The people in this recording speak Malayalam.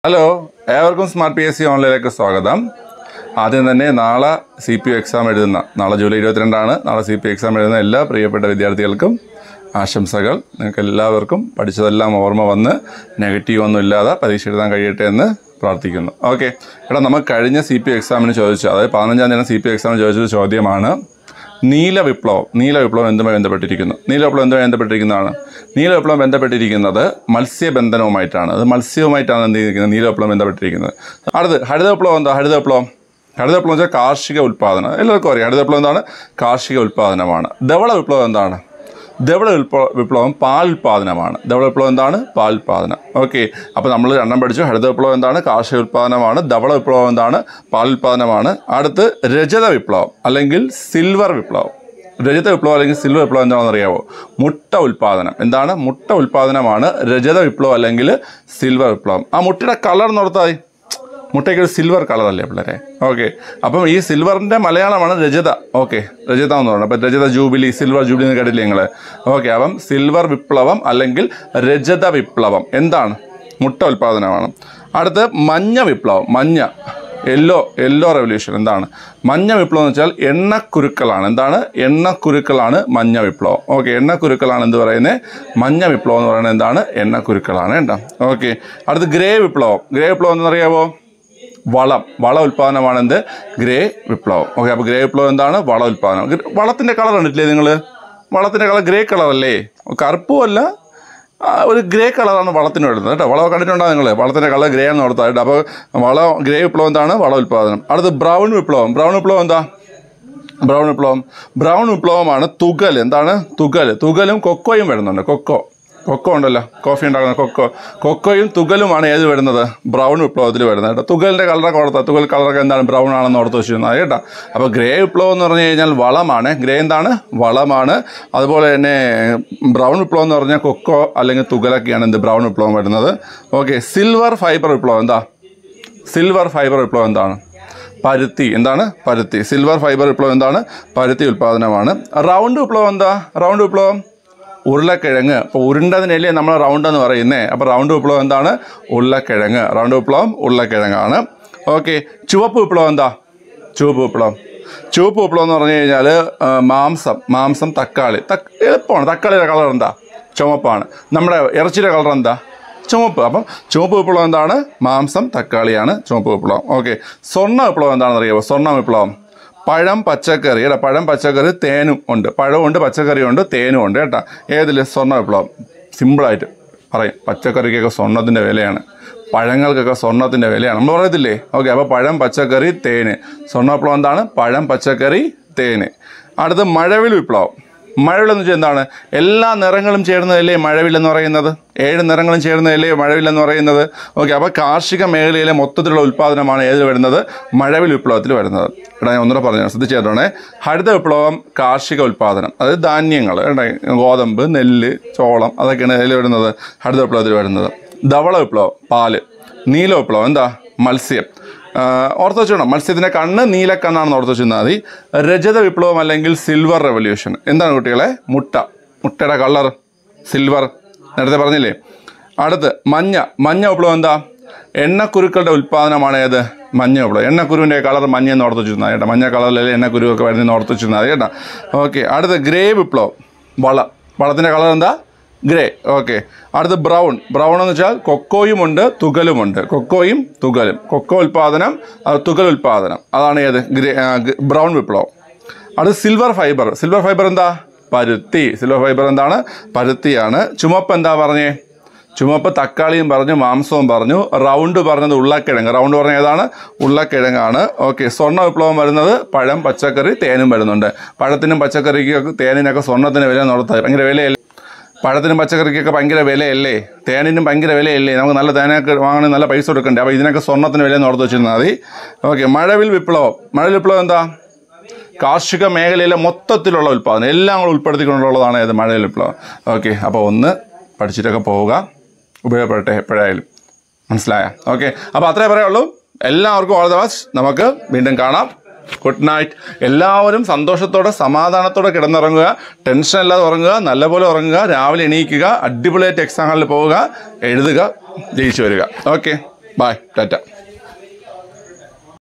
ഹലോ ഏവർക്കും സ്മാർട്ട് പി എസ് സി ഓൺലൈനിലേക്ക് സ്വാഗതം ആദ്യം തന്നെ നാളെ സി പി എക്സാം എഴുതുന്ന നാളെ ജൂലൈ ഇരുപത്തിരണ്ടാണ് നാളെ സി പി എക്സാം എഴുതുന്ന എല്ലാ പ്രിയപ്പെട്ട വിദ്യാർത്ഥികൾക്കും ആശംസകൾ നിങ്ങൾക്ക് എല്ലാവർക്കും പഠിച്ചതെല്ലാം ഓർമ്മ വന്ന് നെഗറ്റീവ് ഒന്നും ഇല്ലാതെ പരീക്ഷ എഴുതാൻ കഴിയട്ടെ എന്ന് പ്രാർത്ഥിക്കുന്നു ഓക്കെ എടാ നമുക്ക് കഴിഞ്ഞ സി പി എക്സാമിന് ചോദിച്ചു അതായത് പതിനഞ്ചാം തീയതി സി പി എക്സാമിന് ചോദിച്ചൊരു ചോദ്യമാണ് നീല വിപ്ലവം നീല വിപ്ലവം എന്തുമായി ബന്ധപ്പെട്ടിരിക്കുന്നു നീല വിപ്ലവം എന്തുമായി ബന്ധപ്പെട്ടിരിക്കുന്നതാണ് നീല വിപ്ലവം ബന്ധപ്പെട്ടിരിക്കുന്നത് മത്സ്യബന്ധനവുമായിട്ടാണ് അത് മത്സ്യവുമായിട്ടാണ് എന്ത് ചെയ്തിരിക്കുന്നത് നീല വിപ്ലവം ബന്ധപ്പെട്ടിരിക്കുന്നത് അടുത്ത് ഹരിത വിപ്ലവം എന്താ ഹരിത വിപ്ലവം ഹരിത വിപ്ലവം വെച്ചാൽ കാർഷിക ഉൽപ്പാദനം എല്ലാവർക്കും അറിയാം ഹരിത വിപ്ലവം എന്താണ് കാർഷിക ഉൽപ്പാദനമാണ് ധവള വിപ്ലവം എന്താണ് ധവള വിപ്ലവ വിപ്ലവം പാൽ ഉൽപ്പാദനമാണ് ധവള വിപ്ലവം എന്താണ് പാൽ ഉൽപ്പാദനം ഓക്കെ അപ്പോൾ നമ്മൾ രണ്ടാം പഠിച്ചു ഹരിത വിപ്ലവം എന്താണ് കാർഷിക ഉൽപ്പാദനമാണ് ധവള വിപ്ലവം എന്താണ് പാൽ ഉൽപ്പാദനമാണ് അടുത്ത് രജത വിപ്ലവം അല്ലെങ്കിൽ സിൽവർ വിപ്ലവം രജത വിപ്ലവം അല്ലെങ്കിൽ സിൽവർ വിപ്ലവം എന്താണെന്ന് അറിയാമോ മുട്ട ഉൽപ്പാദനം എന്താണ് മുട്ട ഉൽപ്പാദനമാണ് രജത വിപ്ലവം അല്ലെങ്കിൽ സിൽവർ വിപ്ലവം ആ മുട്ടയുടെ കളർ നോർത്തായി മുട്ടയ്ക്ക് ഒരു സിൽവർ കളറല്ലേ പിള്ളേരെ ഓക്കെ അപ്പം ഈ സിൽവറിൻ്റെ മലയാളമാണ് രജത ഓക്കെ രജത എന്ന് പറയുന്നത് അപ്പം രജത ജൂബിലി സിൽവർ ജൂബിലി എന്ന് കേട്ടില്ലേ നിങ്ങൾ ഓക്കെ അപ്പം സിൽവർ വിപ്ലവം അല്ലെങ്കിൽ രജത വിപ്ലവം എന്താണ് മുട്ട ഉൽപ്പാദനമാണ് അടുത്ത് മഞ്ഞ വിപ്ലവം മഞ്ഞ യെല്ലോ യെല്ലോ റെവല്യൂഷൻ എന്താണ് മഞ്ഞ വിപ്ലവം എന്ന് വെച്ചാൽ എണ്ണക്കുരുക്കളാണ് എന്താണ് എണ്ണക്കുരുക്കളാണ് മഞ്ഞ വിപ്ലവം ഓക്കെ എണ്ണക്കുരുക്കളാണ് എന്ത് പറയുന്നത് മഞ്ഞ വിപ്ലവം എന്ന് പറയുന്നത് എന്താണ് എണ്ണക്കുരുക്കളാണ് കേട്ടോ ഓക്കെ അടുത്ത് ഗ്രേ വിപ്ലവം ഗ്രേ വിപ്ലവം എന്നറിയാമോ വളം വള ഉൽപ്പാദനമാണ് എന്ത് ഗ്രേ വിപ്ലവം ഓക്കെ അപ്പോൾ ഗ്രേ വിപ്ലവം എന്താണ് വള ഉൽപ്പാദനം ഗ്ര- വളത്തിൻ്റെ കളർ കണ്ടിട്ടില്ലേ നിങ്ങൾ വളത്തിൻ്റെ കളർ ഗ്രേ കളറല്ലേ കറുപ്പുമല്ല ആ, ഒരു ഗ്രേ കളറാണ് വളത്തിന് വരുന്നത് കേട്ടോ വളം കണ്ടിട്ടുണ്ടോ നിങ്ങൾ വളത്തിൻ്റെ കളർ ഗ്രേ എന്ന് ഓർത്താ കേട്ടോ അപ്പോൾ വള ഗ്രേ വിപ്ലവം എന്താണ് വള ഉൽപ്പാദനം അടുത്ത് ബ്രൗൺ വിപ്ലവം ബ്രൗൺ വിപ്ലവം എന്താ ബ്രൗൺ വിപ്ലവം ബ്രൗൺ വിപ്ലവമാണ് തുകൽ എന്താണ് തുകൽ തുകലും കൊക്കോയും വരുന്നുണ്ട് കൊക്കോ കൊക്കോ ഉണ്ടല്ലോ കോഫി ഉണ്ടാക്കുന്ന കൊക്കോ കൊക്കോയും തുകലുമാണ് ഏത് വരുന്നത് ബ്രൗൺ വിപ്ലവത്തിൽ വരുന്നത് കേട്ടോ തുകലിൻ്റെ കളറൊക്കെ ഓർത്താ തുകൽ കളറൊക്കെ എന്താണ് ബ്രൗൺ ആണെന്ന് ഓർത്ത് വെച്ചിരുന്നത് കേട്ടോ അപ്പോൾ ഗ്രേ വിപ്ലവം എന്ന് പറഞ്ഞു കഴിഞ്ഞാൽ വളമാണ് ഗ്രേ എന്താണ് വളമാണ് അതുപോലെ തന്നെ ബ്രൗൺ വിപ്ലവം എന്ന് പറഞ്ഞാൽ കൊക്കോ അല്ലെങ്കിൽ തുകലൊക്കെയാണ് എന്ത് ബ്രൗൺ വിപ്ലവം വരുന്നത് ഓക്കെ സിൽവർ ഫൈബർ വിപ്ലവം എന്താ സിൽവർ ഫൈബർ വിപ്ലവം എന്താണ് പരുത്തി എന്താണ് പരുത്തി സിൽവർ ഫൈബർ വിപ്ലവം എന്താണ് പരുത്തി ഉൽപ്പാദനമാണ് റൗണ്ട് വിപ്ലവം എന്താ റൗണ്ട് വിപ്ലവം ഉരുളക്കിഴങ്ങ് അപ്പോൾ ഉരുണ്ടതിനല്ലേ നമ്മൾ റൗണ്ട് എന്ന് പറയുന്നേ അപ്പോൾ റൗണ്ട് വിപ്ലവം എന്താണ് ഉരുളക്കിഴങ്ങ് റൗണ്ട് വിപ്ലവം ഉരുളക്കിഴങ്ങാണ് ഓക്കെ ചുവപ്പ് വിപ്ലവം എന്താ ചുവപ്പ് വിപ്ലവം ചുവപ്പ് വിപ്ലവം എന്ന് പറഞ്ഞു കഴിഞ്ഞാൽ ആ, മാംസം മാംസം തക്കാളി തക്ക് എളുപ്പമാണ് തക്കാളിയുടെ കളർ എന്താ ചുവപ്പാണ് നമ്മുടെ ഇറച്ചിയുടെ കളർ എന്താ ചുവപ്പ് അപ്പം ചുവപ്പ് വിപ്ലവം എന്താണ് മാംസം തക്കാളിയാണ് ചുവപ്പ് വിപ്ലവം ഓക്കെ സ്വർണ്ണ വിപ്ലവം എന്താണെന്ന് അറിയാമോ സ്വർണ്ണ വിപ്ലവം പഴം പച്ചക്കറി കേട്ടോ പഴം പച്ചക്കറി തേനും ഉണ്ട് പഴമുണ്ട് പച്ചക്കറിയുണ്ട് തേനും ഉണ്ട് കേട്ടോ ഏതിൽ സ്വർണ്ണ വിപ്ലവം സിമ്പിളായിട്ട് പറയും പച്ചക്കറിക്കൊക്കെ സ്വർണ്ണത്തിൻ്റെ വിലയാണ് പഴങ്ങൾക്കൊക്കെ സ്വർണ്ണത്തിൻ്റെ വിലയാണ് നമ്മൾ പറയത്തില്ലേ ഓക്കെ അപ്പോൾ പഴം പച്ചക്കറി തേന് സ്വർണ്ണ വിപ്ലവം എന്താണ് പഴം പച്ചക്കറി തേന് അടുത്ത് മഴവിൽ വിപ്ലവം മഴവിൽ എന്ന് വെച്ചാൽ എന്താണ് എല്ലാ നിറങ്ങളും ചേർന്നതല്ലേ മഴവിൽ എന്ന് പറയുന്നത് ഏഴ് നിറങ്ങളും ചേർന്നതല്ലേ മഴവിൽ എന്ന് പറയുന്നത് ഓക്കെ അപ്പോൾ കാർഷിക മേഖലയിലെ മൊത്തത്തിലുള്ള ഉൽപ്പാദനമാണ് ഏതിൽ വരുന്നത് മഴവിൽ വിപ്ലവത്തിൽ വരുന്നത് എടാ ഞാൻ ഒന്നുകൂടെ പറഞ്ഞു ശ്രദ്ധിച്ചേട്ടോണേ ഹരിത വിപ്ലവം കാർഷിക ഉൽപ്പാദനം അതായത് ധാന്യങ്ങൾ ഏട്ടാ ഗോതമ്പ് നെല്ല് ചോളം അതൊക്കെയാണ് ഇതിൽ വരുന്നത് ഹരിത വിപ്ലവത്തിൽ വരുന്നത് ധവള വിപ്ലവം പാല് നീല വിപ്ലവം എന്താ മത്സ്യം ഓർത്ത് വെച്ചോണം മത്സ്യത്തിൻ്റെ കണ്ണ് നീലക്കണ്ണാണെന്ന് ഓർത്ത് വെച്ചിരുന്നാൽ മതി രജത വിപ്ലവം അല്ലെങ്കിൽ സിൽവർ റെവല്യൂഷൻ എന്താണ് കുട്ടികളെ മുട്ട മുട്ടയുടെ കളർ സിൽവർ നേരത്തെ പറഞ്ഞില്ലേ അടുത്ത് മഞ്ഞ മഞ്ഞ വിപ്ലവം എന്താ എണ്ണക്കുരുക്കളുടെ ഉൽപ്പാദനമാണ് ഏത് മഞ്ഞ വിപ്ലവം എണ്ണക്കുരുവിൻ്റെ കളർ മഞ്ഞ എന്ന് ഓർത്ത് വെച്ചിരുന്നാൽ കേട്ടോ മഞ്ഞ കളറിലല്ലേ എണ്ണക്കുരുവൊക്കെ വരുന്നതെന്ന് ഓർത്ത് വെച്ചിരുന്നാൽ മതി കേട്ടോ ഓക്കെ അടുത്ത് ഗ്രേ വിപ്ലവം വള വളത്തിൻ്റെ കളർ എന്താ ഗ്രേ ഓക്കെ അടുത്ത് ബ്രൗൺ ബ്രൗൺ എന്ന് വെച്ചാൽ കൊക്കോയുമുണ്ട് തുകലുമുണ്ട് കൊക്കോയും തുകലും കൊക്കോ ഉൽപ്പാദനം അത് തുകൽ ഉൽപ്പാദനം അതാണ് ഏത് ഗ്രേ ആ, ഗ- ബ്രൗൺ വിപ്ലവം അടുത്ത് സിൽവർ ഫൈബർ സിൽവർ ഫൈബർ എന്താ പരുത്തി സിൽവർ ഫൈബർ എന്താണ് പരുത്തിയാണ് ചുമപ്പ് എന്താ പറഞ്ഞേ ചുമപ്പ് തക്കാളിയും പറഞ്ഞു മാംസവും പറഞ്ഞു റൗണ്ട് പറഞ്ഞത് ഉള്ളക്കിഴങ്ങ് റൗണ്ട് പറഞ്ഞ ഏതാണ് ഉള്ളക്കിഴങ്ങാണ് ഓക്കെ സ്വർണ്ണ വിപ്ലവം വരുന്നത് പഴം പച്ചക്കറി തേനും വരുന്നുണ്ട് പഴത്തിനും പച്ചക്കറിക്കൊക്കെ തേനിനൊക്കെ സ്വർണ്ണത്തിന് വില നടത്താം ഭയങ്കര വിലയല്ലേ പഴത്തിനും പച്ചക്കറിക്കൊക്കെ ഭയങ്കര വിലയല്ലേ തേനിനും ഭയങ്കര വിലയല്ലേ നമുക്ക് നല്ല തേനൊക്കെ വാങ്ങണമെങ്കിൽ നല്ല പൈസ കൊടുക്കണ്ടേ അപ്പോൾ ഇതിനൊക്കെ സ്വർണ്ണത്തിന് വില ഓർത്ത് വെച്ചിരുന്നാൽ മതി ഓക്കെ മഴവിൽ വിപ്ലവം മഴവിൽ വിപ്ലവം എന്താ കാർഷിക മേഖലയിലെ മൊത്തത്തിലുള്ള ഉൽപ്പാദനം എല്ലാം കൂടെ ഉൾപ്പെടുത്തിക്കൊണ്ടുള്ളതാണ് ഏത് മഴവിൽ വിപ്ലവം ഓക്കെ അപ്പോൾ ഒന്ന് പഠിച്ചിട്ടൊക്കെ പോവുക ഉപയോഗപ്പെടട്ടെ എപ്പോഴായാലും മനസ്സിലായ ഓക്കെ അപ്പോൾ അത്രേ പറയുള്ളൂ എല്ലാവർക്കും ഓൾ ദ ബെസ്റ്റ് നമുക്ക് വീണ്ടും കാണാം ഗുഡ് നൈറ്റ് എല്ലാവരും സന്തോഷത്തോടെ സമാധാനത്തോടെ കിടന്നുറങ്ങുക ടെൻഷൻ ഇല്ലാതെ ഉറങ്ങുക നല്ലപോലെ ഉറങ്ങുക രാവിലെ എണീക്കുക അടിപൊളിയായിട്ട് എക്സാം ഹാളിൽ പോവുക എഴുതുക ജയിച്ചു വരിക ഓക്കെ ബായ് ടാറ്റ